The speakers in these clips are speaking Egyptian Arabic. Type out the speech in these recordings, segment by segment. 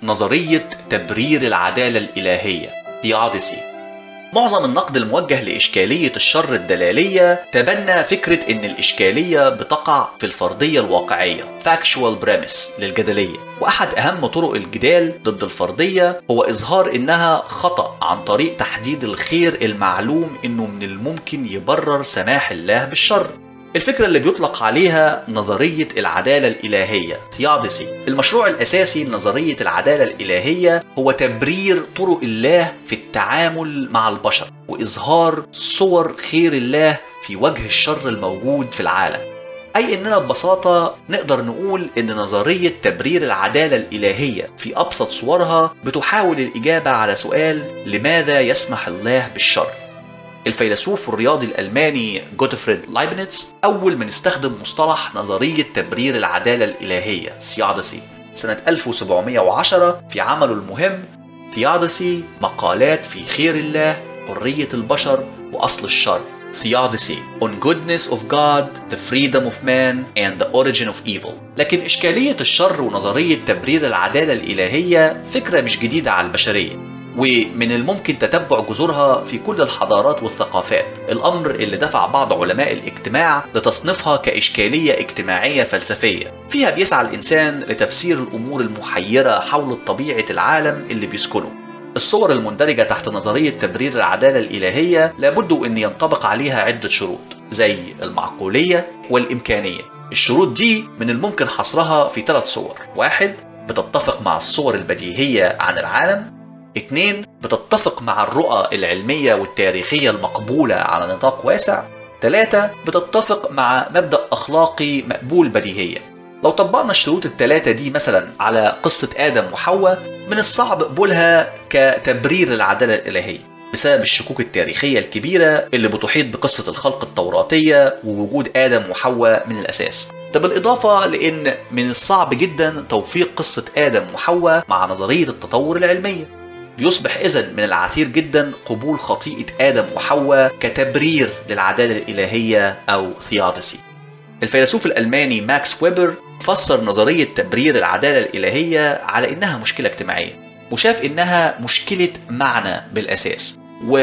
نظرية تبرير العدالة الإلهية Theodicy معظم النقد الموجه لإشكالية الشر الدلالية تبنى فكرة إن الإشكالية بتقع في الفرضية الواقعية Factual Premise للجدلية وأحد أهم طرق الجدال ضد الفرضية هو إظهار إنها خطأ عن طريق تحديد الخير المعلوم إنه من الممكن يبرر سماح الله بالشر الفكرة اللي بيطلق عليها نظرية العدالة الإلهية Theodicy المشروع الأساسي لنظرية العدالة الإلهية هو تبرير طرق الله في التعامل مع البشر وإظهار صور خير الله في وجه الشر الموجود في العالم أي إننا ببساطة نقدر نقول إن نظرية تبرير العدالة الإلهية في أبسط صورها بتحاول الإجابة على سؤال لماذا يسمح الله بالشر الفيلسوف الرياضي الألماني جوتفريد لايبنيتس أول من استخدم مصطلح نظرية تبرير العدالة الإلهية سيادسي سنة 1710 في عمله المهم ثيادسي مقالات في خير الله حرية البشر وأصل الشر Theodicy on goodness of God, the freedom of man and the origin of evil. لكن إشكالية الشر ونظرية تبرير العدالة الإلهية فكرة مش جديدة على البشرية ومن الممكن تتبع جذورها في كل الحضارات والثقافات الأمر اللي دفع بعض علماء الاجتماع لتصنيفها كإشكالية اجتماعية فلسفية فيها بيسعى الإنسان لتفسير الأمور المحيرة حول طبيعة العالم اللي بيسكنه الصور المندرجة تحت نظرية تبرير العدالة الإلهية لابد أن ينطبق عليها عدة شروط زي المعقولية والإمكانية الشروط دي من الممكن حصرها في ثلاث صور واحد بتتفق مع الصور البديهية عن العالم اتنين بتتفق مع الرؤى العلمية والتاريخية المقبولة على نطاق واسع تلاتة بتتفق مع مبدأ أخلاقي مقبول بديهيا لو طبقنا الشروط الثلاثة دي مثلا على قصة آدم وحواء من الصعب قبولها كتبرير العدالة الإلهية بسبب الشكوك التاريخية الكبيرة اللي بتحيط بقصة الخلق التوراتية ووجود آدم وحواء من الأساس ده بالإضافة لأن من الصعب جدا توفيق قصة آدم وحواء مع نظرية التطور العلمية بيصبح إذا من العسير جدا قبول خطيئة آدم وحواء كتبرير للعدالة الإلهية أو ثيادسي الفيلسوف الألماني ماكس ويبر فسر نظرية تبرير العدالة الإلهية على إنها مشكلة اجتماعية وشاف إنها مشكلة معنى بالأساس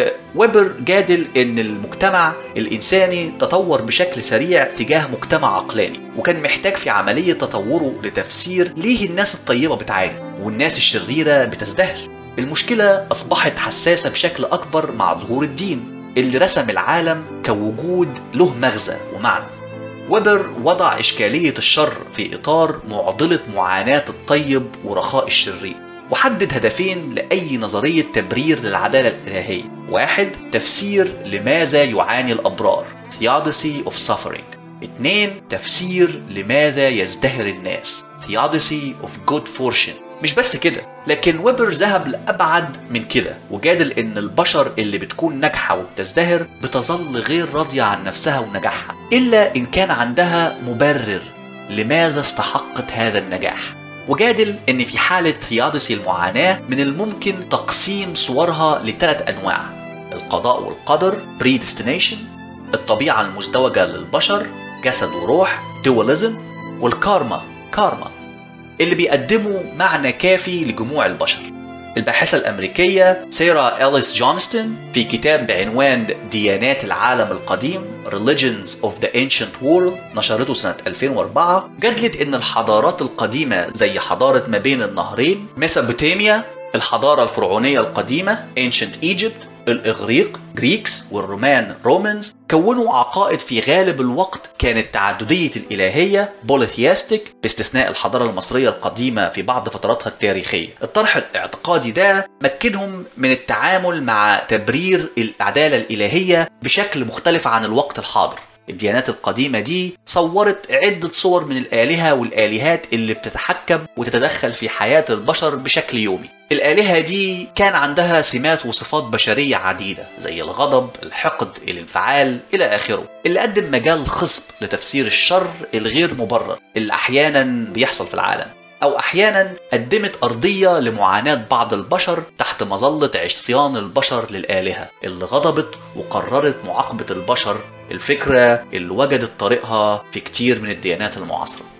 وويبر جادل ان المجتمع الانساني تطور بشكل سريع تجاه مجتمع عقلاني وكان محتاج في عمليه تطوره لتفسير ليه الناس الطيبه بتعاني والناس الشريره بتزدهر المشكله اصبحت حساسه بشكل اكبر مع ظهور الدين اللي رسم العالم كوجود له مغزى ومعنى ويبر وضع إشكالية الشر في إطار معضلة معاناة الطيب ورخاء الشرير وحدد هدفين لأي نظرية تبرير للعدالة الإلهية واحد تفسير لماذا يعاني الأبرار Theodicy of Suffering اثنين تفسير لماذا يزدهر الناس Theodicy of Good Fortune مش بس كده لكن ويبر ذهب لأبعد من كده وجادل إن البشر اللي بتكون ناجحة وبتزدهر بتظل غير راضية عن نفسها ونجاحها إلا إن كان عندها مبرر لماذا استحقت هذا النجاح وجادل ان في حالة ثيادسي المعاناة من الممكن تقسيم صورها لثلاث انواع القضاء والقدر predestination الطبيعة المزدوجة للبشر جسد وروح dualism والكارما كارما اللي بيقدموا معنى كافي لجموع البشر الباحثة الأمريكية سيرا إليس جونستون في كتاب بعنوان ديانات العالم القديم Religions of the Ancient World نشرته سنة 2004 جدلت إن الحضارات القديمة زي حضارة ما بين النهرين ميسوبوتاميا الحضارة الفرعونية القديمة Ancient Egypt الإغريق جريكس والرومان رومانز كونوا عقائد في غالب الوقت كانت تعددية الإلهية بوليثياستيك باستثناء الحضارة المصرية القديمة في بعض فتراتها التاريخية الطرح الاعتقادي ده مكنهم من التعامل مع تبرير العدالة الإلهية بشكل مختلف عن الوقت الحاضر الديانات القديمة دي صورت عدة صور من الآلهة والآلهات اللي بتتحكم وتتدخل في حياة البشر بشكل يومي الآلهة دي كان عندها سمات وصفات بشرية عديدة زي الغضب، الحقد، الانفعال إلى آخره اللي قدم مجال خصب لتفسير الشر الغير مبرر اللي أحيانا بيحصل في العالم أو أحيانا قدمت أرضية لمعاناة بعض البشر تحت مظلة عصيان البشر للآلهة اللي غضبت وقررت معاقبة البشر الفكرة اللي وجدت طريقها في كتير من الديانات المعاصرة